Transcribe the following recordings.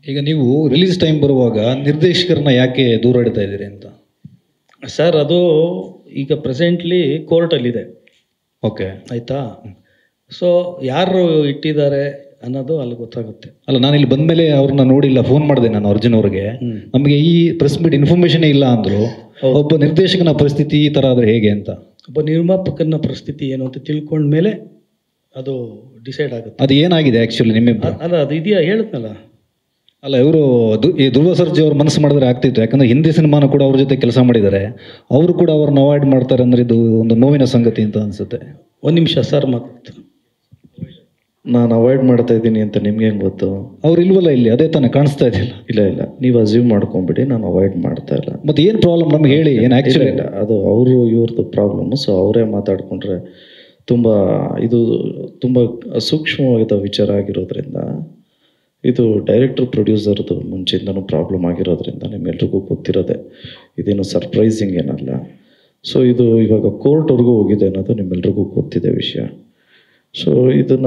ಈಗ ನೀವು release time ಬರುವಾಗ ನಿರ್ದೇಶಕರನ್ನ ಯಾಕೆ ದೂರ ಇಡ್ತಾ ಇದ್ದೀರಿ ಅಂತ ಸರ್ ಅದು ಈಗ ಪ್ರೆಸೆಂಟ್ಲಿ ಕೋರ್ಟಲ್ಲಿದೆ ಓಕೆ ಆಯಿತಾ ಸೊ ಯಾರು ಇಟ್ಟಿದ್ದಾರೆ ಅನ್ನೋದು ಅಲ್ಲಿ ಗೊತ್ತಾಗುತ್ತೆ ಅಲ್ಲ ನಾನು ಇಲ್ಲಿ ಬಂದ್ಮೇಲೆ ಅವ್ರನ್ನ ನೋಡಿಲ್ಲ ಫೋನ್ ಮಾಡಿದೆ ನಾನು ಅರ್ಜುನ್ ಅವ್ರಿಗೆ ಹ್ಮ್. ನಮಗೆ ಈ ಪ್ರೆಸ್ ಮೀಟ್ ಇನ್ಫಾರ್ಮೇಶನ್ ಇಲ್ಲ ಅಂದ್ರು ಒಬ್ಬ ನಿರ್ದೇಶಕನ ಪರಿಸ್ಥಿತಿ ಈ ತರ ಆದ್ರೆ ಹೇಗೆ ಅಂತ ಒಬ್ಬ ನಿರ್ಮಾಪಕನ ಪರಿಸ್ಥಿತಿ ಏನು ಅಂತ ತಿಳ್ಕೊಂಡ್ಮೇಲೆ ಅದು ಡಿಸೈಡ್ ಆಗುತ್ತೆ ಅದು ಏನಾಗಿದೆ ಆಕ್ಚುಲಿ ನಿಮ್ಮಿಬ್ಬರು ಅ- ಅಲ್ಲ ಅದು ಇದೆಯಾ ಹೇಳಿದ್ನಲ್ಲ ಅಲ್ಲ ಇವರು ಈ ಧ್ರುವ ಸರ್ಜಿ ಅವ್ರ ಮನಸ್ಸು ಮಾಡಿದ್ರೆ ಆಗ್ತಿತ್ತು ಯಾಕಂದ್ರೆ ಹಿಂದಿ ಸಿನಿಮಾನ ಕೂಡ ಅವ್ರ ಜೊತೆ ಕೆಲಸ ಮಾಡಿದ್ದಾರೆ ಅವರು ಕೂಡ ಅವ್ರನ್ನ ಅವಾಯ್ಡ್ ಮಾಡ್ತಾರೆ ಅಂದ್ರೆ ಇದು ಒಂದು ನೋವಿನ ಸಂಗತಿ ಅಂತ ಅನ್ಸುತ್ತೆ ಒಂದು ನಿಮಿಷ ಸರ್ ಮತ್ತು ನಾನು ಅವಾಯ್ಡ್ ಮಾಡ್ತಾ ಇದ್ದೀನಿ ಅಂತ ನಿಮ್ಗೆ ಹೆಂಗೆ ಗೊತ್ತು ಅವ್ರು ಇಲ್ವಲ್ಲ ಇಲ್ಲಿ ಅದೇ ತಾನೇ ಕಾಣಿಸ್ತಾ ಇದೆಯಲ್ಲ ಇಲ್ಲ ಇಲ್ಲ ನೀವು ಅಸ್ಯೂಮ್ ಮಾಡ್ಕೊಂಬಿಡಿ ನಾನು ಅವಾಯ್ಡ್ ಮಾಡ್ತಾ ಇಲ್ಲ ಮತ್ತೆ ಏನ್ ಪ್ರಾಬ್ಲಮ್ ನಮ್ಗೆ ಹೇಳಿ ಏನ್ ಇಲ್ಲ ಆಕ್ಚುಲಿ ಇಲ್ಲ ಅದು ಅವರು ಇವ್ರದ್ದು ಪ್ರಾಬ್ಲಮ್ಮು ಸೊ ಅವರೇ ಮಾತಾಡಿಕೊಂಡ್ರೆ ತುಂಬ ಇದು ತುಂಬ ಸೂಕ್ಷ್ಮವಾದ ವಿಚಾರ ಆಗಿರೋದ್ರಿಂದ ಇದು ಡೈರೆಕ್ಟರ್ ಪ್ರೊಡ್ಯೂಸರ್ದು ಮುಂಚೆಯಿಂದನೂ ಪ್ರಾಬ್ಲಮ್ ಆಗಿರೋದ್ರಿಂದ ನಿಮ್ಗೆಲ್ರಿಗೂ ಗೊತ್ತಿರೋದೆ ಇದೇನು ಸರ್ಪ್ರೈಸಿಂಗ್ ಏನಲ್ಲ ಸೊ ಇದು ಇವಾಗ ಕೋರ್ಟ್ವರೆಗೂ ಹೋಗಿದೆ ಅನ್ನೋದು ನಿಮ್ಮೆಲ್ರಿಗೂ ಗೊತ್ತಿದೆ ವಿಷಯ ಸೊ ಇದನ್ನು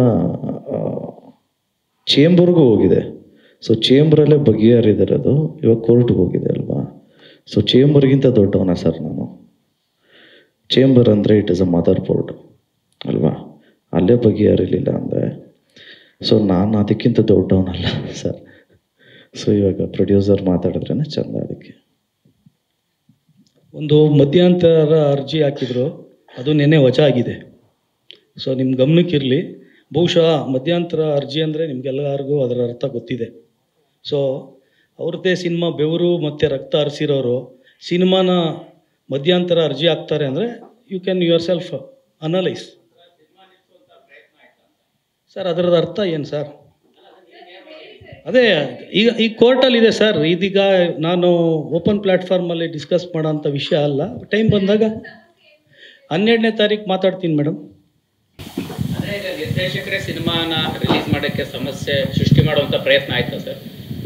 ಚೇಂಬರ್ಗೂ ಹೋಗಿದೆ ಸೊ ಚೇಂಬರಲ್ಲೇ ಬಗೆಹರಿದಿರೋದು ಇವಾಗ ಕೋರ್ಟ್ಗೆ ಹೋಗಿದೆ ಅಲ್ವಾ ಸೊ ಚೇಂಬರ್ಗಿಂತ ದೊಡ್ಡವನ ಸರ್ ನಾನು ಚೇಂಬರ್ ಅಂದರೆ it is a mother board ಅಲ್ವಾ ಅಲ್ಲೇ ಬಗೆಹರಿಲಿಲ್ಲ ಅಂದರೆ ಸೊ ನಾನು ಅದಕ್ಕಿಂತ ದೊಡ್ಡವನಲ್ಲ ಸರ್ ಸೊ ಇವಾಗ ಪ್ರೊಡ್ಯೂಸರ್ ಮಾತಾಡಿದ್ರೇ ಚಂದ ಅದಕ್ಕೆ ಒಂದು ಮಧ್ಯಂತರ ಅರ್ಜಿ ಹಾಕಿದ್ರು ಅದು ನೆನ್ನೆ ವಜಾ ಆಗಿದೆ ಸೊ ನಿಮ್ಮ ಗಮನಕ್ಕಿರಲಿ ಬಹುಶಃ ಮಧ್ಯಂತರ ಅರ್ಜಿ ಅಂದರೆ ನಿಮ್ಗೆಲ್ಲರಿಗೂ ಅದರ ಅರ್ಥ ಗೊತ್ತಿದೆ ಸೊ ಅವ್ರದ್ದೇ ಸಿನಿಮಾ ಬೆವರು ಮತ್ತು ರಕ್ತ ಹರಿಸಿರೋರು ಸಿನಿಮಾನ ಮಧ್ಯಂತರ ಅರ್ಜಿ ಹಾಕ್ತಾರೆ ಅಂದರೆ you can yourself analyse sir ಅದರದ ಅರ್ಥ ಏನು ಸರ್ ಅದೇ ಈಗ ಈ ಕೋರ್ಟಲ್ಲಿ ಇದೆ ಸರ್ ಇದೀಗ ನಾನು ಓಪನ್ ಪ್ಲ್ಯಾಟ್ಫಾರ್ಮಲ್ಲಿ ಡಿಸ್ಕಸ್ ಮಾಡೋಂಥ ವಿಷಯ ಅಲ್ಲ ಟೈಮ್ ಬಂದಾಗ ಹನ್ನೆರಡನೇ ತಾರೀಕು ಮಾತಾಡ್ತೀನಿ ಮೇಡಮ್ ಅದೇ ಈಗ ನಿರ್ದೇಶಕರೇ ಸಿನಿಮಾನ ರಿಲೀಸ್ ಮಾಡೋಕ್ಕೆ ಸಮಸ್ಯೆ ಸೃಷ್ಟಿ ಮಾಡುವಂಥ ಪ್ರಯತ್ನ ಆಯ್ತಾ ಸರ್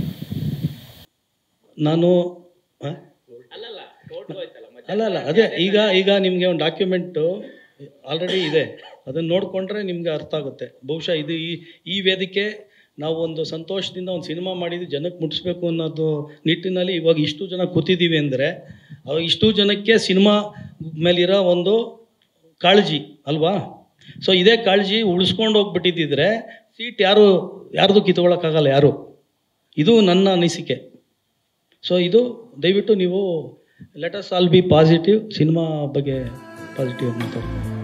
ನಾನು ಆ? ಅಲ್ಲಲ್ಲ ಕೋರ್ಟ್ ಹೋಯ್ತಲ್ಲ ಮತ್ತೆ ಅಲ್ಲ ಅಲ್ಲ ಅದೇ ಈಗ ಈಗ ನಿಮಗೆ ಒಂದು ಡಾಕ್ಯುಮೆಂಟು ಆಲ್ರೆಡಿ ಇದೆ ಅದನ್ನು ನೋಡಿಕೊಂಡ್ರೆ ನಿಮಗೆ ಅರ್ಥ ಆಗುತ್ತೆ ಬಹುಶಃ ಇದು ಈ ಈ ವೇದಿಕೆ ನಾವು ಒಂದು ಸಂತೋಷದಿಂದ ಒಂದು ಸಿನಿಮಾ ಮಾಡಿದ್ದು ಜನಕ್ಕೆ ಮುಟ್ಟಿಸ್ಬೇಕು ಅನ್ನೋದು ನಿಟ್ಟಿನಲ್ಲಿ ಇವಾಗ ಇಷ್ಟು ಜನ ಕೂತಿದ್ದೀವಿ ಅಂದರೆ ಅವಾಗ ಇಷ್ಟು ಜನಕ್ಕೆ ಸಿನಿಮಾ ಮೇಲಿರೋ ಒಂದು ಕಾಳಜಿ ಅಲ್ವಾ ಸೊ ಇದೇ ಕಾಳಜಿ ಉಳಿಸ್ಕೊಂಡು ಹೋಗ್ಬಿಟ್ಟಿದ್ದಿದ್ರೆ ಸೀಟ್ ಯಾರು ಯಾರ್ದು ಕಿತ್ಕೊಳ್ಳೋಕ್ಕಾಗಲ್ಲ ಯಾರು ಇದು ನನ್ನ ಅನಿಸಿಕೆ ಸೊ ಇದು ದಯವಿಟ್ಟು ನೀವು let's all be positive cinema ಬಗ್ಗೆ ಪಾಸಿಟಿವ್ ಮಾತಾಡ್ತೀನಿ